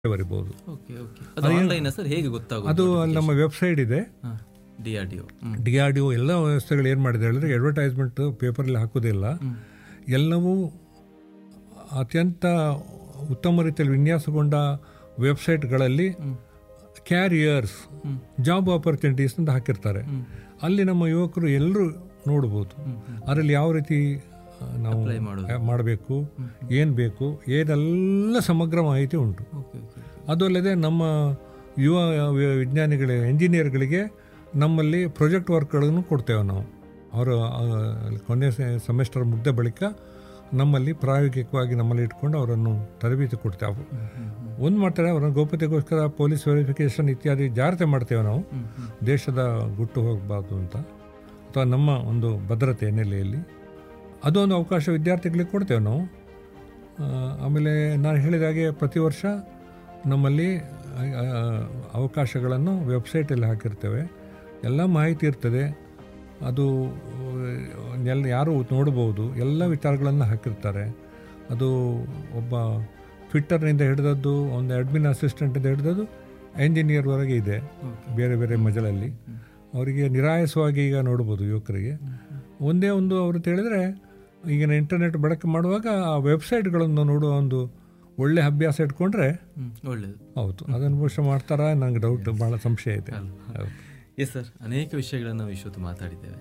ಬರಿಬಹುದು okay okay ಅದು online sir ಹೇಗೆ ಗೊತ್ತಾಗೋದು ಅದು ಅಲ್ಲಿ ನಮ್ಮ ವೆಬ್ಸೈಟ್ ಇದೆ D R D O D R D O ಎಲ್ಲ ವ್ಯವಸ್ಥೆಗಳು ಏನು ಮಾಡಿದೆ ಹೇಳಿದ್ರೆ ಅಡ್ವರ್ಟೈಸ್ಮೆಂಟ್ ಪೇಪರಲ್ಲಿ ಹಾಕೋದಿಲ್ಲ ಎಲ್ಲವೂ ಅತ್ಯಂತ ಉತ್ತಮ ರೀತಿಯಲ್ಲಿ ವಿನ್ಯಾಸಗೊಂಡ ವೆಬ್ಸೈಟ್ಗಳಲ್ಲಿ ಕ್ಯಾರಿಯರ್ಸ್ ಜಾಬ್ ಆಪರ್ಚುನಿಟೀಸ್ ಅಂತ ಹಾಕಿರ್ತಾರೆ ಅಲ್ಲಿ ನಮ್ಮ ಯುವಕರು ಎಲ್ಲರೂ ನೋಡ್ಬೋದು ಅದರಲ್ಲಿ ಯಾವ ರೀತಿ ಆ, ನಾವು ಮಾಡಬೇಕು ಏನು ಬೇಕು ಏನೆಲ್ಲ ಸಮಗ್ರ ಮಾಹಿತಿ ಉಂಟು ಓಕೆ ಓಕೆ ಅದು ಅಲ್ಲದೆ ನಮ್ಮ ಯುವ ವಿ- ವಿಜ್ಞಾನಿಗಳ ಎಂಜಿನಿಯರ್ಗಳಿಗೆ ನಮ್ಮಲ್ಲಿ ಪ್ರಾಜೆಕ್ಟ್ ವರ್ಕ್ಗಳನ್ನು ಕೊಡ್ತೇವೆ ನಾವು ಅವರು ಆ, ಕೊನೆ ಸೆಮೆಸ್ಟರ್ ಮುಗ್ದ ಬಳಿಕ ನಮ್ಮಲ್ಲಿ ಪ್ರಾಯೋಗಿಕವಾಗಿ ನಮ್ಮಲ್ಲಿ ಇಟ್ಕೊಂಡು ಅವರನ್ನು ತರಬೇತಿ ಕೊಡ್ತೇವೆ ಒಂದು ಮಾಡ್ತಾರೆ ಅವರ ಗೌಪ್ಯತೆಗೋಸ್ಕರ ಪೊಲೀಸ್ ವೆರಿಫಿಕೇಷನ್ ಇತ್ಯಾದಿ ಜಾಗ್ರತೆ ಮಾಡ್ತೇವೆ ನಾವು ದೇಶದ ಗುಟ್ಟು ಹೋಗಬಾರ್ದು ಅಂತ ಅಥವಾ ನಮ್ಮ ಒಂದು ಭದ್ರತೆ ನೆಲೆಯಲ್ಲಿ ಅದೊಂದು ಅವಕಾಶ ವಿದ್ಯಾರ್ಥಿಗಳಿಗೆ ಕೊಡ್ತೇವೆ ನಾವು ಆ, ಆಮೇಲೆ ನಾನು ಹೇಳಿದ ಹಾಗೆ ಪ್ರತಿ ವರ್ಷ ನಮ್ಮಲ್ಲಿ ಆ, ಆ, ಅವಕಾಶಗಳನ್ನು ವೆಬ್ಸೈಟಲ್ಲಿ ಹಾಕಿರ್ತೇವೆ ಎಲ್ಲ ಮಾಹಿತಿ ಇರ್ತದೆ ಅದು ಎಲ್ಲ ಯಾರು ನೋಡ್ಬೋದು ಎಲ್ಲ ವಿಚಾರಗಳನ್ನು ಹಾಕಿರ್ತಾರೆ ಅದು ಒಬ್ಬ ಟ್ವಿಟ್ಟರ್ನಿಂದ ಹಿಡಿದದ್ದು ಒಂದು ಅಡ್ಮಿನ್ ಅಸಿಸ್ಟೆಂಟಿಂದ ಹಿಡಿದದ್ದು ಎಂಜಿನಿಯರ್ವರೆಗೆ ಇದೆ ಬೇರೆ ಬೇರೆ ಮಜಲಲ್ಲಿ ಅವರಿಗೆ ನಿರಾಯಸವಾಗಿ ಈಗ ನೋಡ್ಬೋದು ಯುವಕರಿಗೆ ಒಂದೇ ಒಂದು ಅವರು ಹೇಳಿದ್ರೆ ಈಗಿನ ಇಂಟರ್ನೆಟ್ ಬಳಕೆ ಮಾಡುವಾಗ ಆ ವೆಬ್ಸೈಟ್ಗಳನ್ನು ನೋಡುವ ಒಂದು ಒಳ್ಳೆ ಅಭ್ಯಾಸ ಇಟ್ಕೊಂಡ್ರೆ ಹ್ಮ್ ಒಳ್ಳೆಯದು ಹೌದು ಅದನ್ನು ಬಹುಶಃ ಮಾಡ್ತಾರಾ ನಂಗೆ ಡೌಟ್ ಭಾಳ ಸಂಶಯ ಇದೆ ಹೌದು ಎಸ್ ಸರ್ ಅನೇಕ ವಿಷಯಗಳನ್ನು ನಾವು ಇಷ್ಟೊತ್ತು ಮಾತಾಡಿದ್ದೇವೆ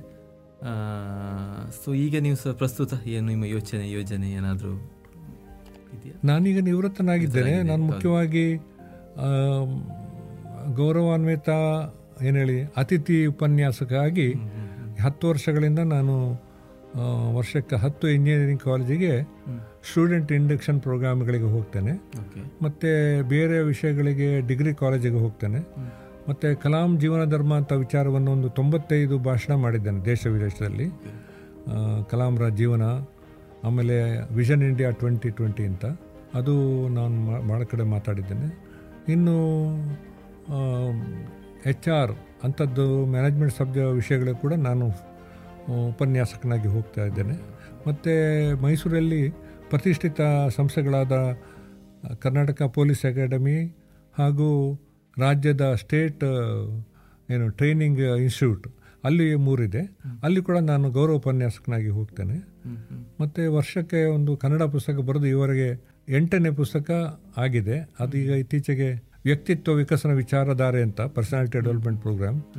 ಸೊ ಈಗ ನೀವು ಸರ್ ಪ್ರಸ್ತುತ ಏನು ನಿಮ್ಮ ಯೋಚನೆ ಯೋಜನೆ ಏನಾದರೂ ಇದೆಯಾ ನಾನೀಗ ನಿವೃತ್ತನಾಗಿದ್ದೇನೆ ನಾನು ಮುಖ್ಯವಾಗಿ ಆಮ್, ಗೌರವಾನ್ವಿತ ಏನು ಹೇಳಿ ಅತಿಥಿ ಉಪನ್ಯಾಸಕ್ಕಾಗಿ ಹತ್ತು ವರ್ಷಗಳಿಂದ ನಾನು ಆ, ವರ್ಷಕ್ಕೆ ಹತ್ತು ಇಂಜಿನಿಯರಿಂಗ್ ಕಾಲೇಜಿಗೆ ಸ್ಟೂಡೆಂಟ್ ಇಂಡಕ್ಷನ್ ಪ್ರೋಗ್ರಾಮ್ಗಳಿಗೆ ಹೋಗ್ತೇನೆ ಓಕೆ ಮತ್ತು ಬೇರೆ ವಿಷಯಗಳಿಗೆ ಡಿಗ್ರಿ ಕಾಲೇಜಿಗೆ ಹೋಗ್ತೇನೆ ಮತ್ತು ಕಲಾಂ ಜೀವನ ಧರ್ಮ ಅಂತ ವಿಚಾರವನ್ನು ಒಂದು ತೊಂಬತ್ತೈದು ಭಾಷಣ ಮಾಡಿದ್ದೇನೆ ದೇಶ ವಿದೇಶದಲ್ಲಿ ಆ, ಕಲಾಂರ ಜೀವನ ಆಮೇಲೆ ವಿಷನ್ ಇಂಡಿಯಾ ಟ್ವೆಂಟಿ ಟ್ವೆಂಟಿ ಅಂತ ಅದು ನಾನು ಮಾ- ಭಾಳ ಕಡೆ ಮಾತಾಡಿದ್ದೇನೆ ಇನ್ನು ಎಚ್ ಆರ್ ಅಂಥದ್ದು ಮ್ಯಾನೇಜ್ಮೆಂಟ್ ಸಬ್ಜ ವಿಷಯಗಳು ಕೂಡ ನಾನು ಆ, ಉಪನ್ಯಾಸಕನಾಗಿ ಹೋಗ್ತಾ ಇದ್ದೇನೆ ಮತ್ತು ಮೈಸೂರಲ್ಲಿ ಪ್ರತಿಷ್ಠಿತ ಸಂಸ್ಥೆಗಳಾದ ಕರ್ನಾಟಕ ಪೊಲೀಸ್ ಅಕಾಡೆಮಿ ಹಾಗೂ ರಾಜ್ಯದ ಸ್ಟೇಟ್ ಆ, ಏನು ಟ್ರೈನಿಂಗ್ ಇನ್ಸ್ಟಿಟ್ಯೂಟ್ ಅಲ್ಲಿ ಮೂರಿದೆ ಅಲ್ಲಿ ಕೂಡ ನಾನು ಗೌರವ ಉಪನ್ಯಾಸಕನಾಗಿ ಹೋಗ್ತೇನೆ ಮತ್ತು ವರ್ಷಕ್ಕೆ ಒಂದು ಕನ್ನಡ ಪುಸ್ತಕ ಬರೆದು ಇವರೆಗೆ ಎಂಟನೇ ಪುಸ್ತಕ ಆಗಿದೆ ಅದೀಗ ಇತ್ತೀಚೆಗೆ ವ್ಯಕ್ತಿತ್ವ ವಿಕಸನ ವಿಚಾರಧಾರೆ ಅಂತ ಪರ್ಸನಾಲಿಟಿ ಡೆವಲಪ್ಮೆಂಟ್ ಪ್ರೋಗ್ರಾಮ್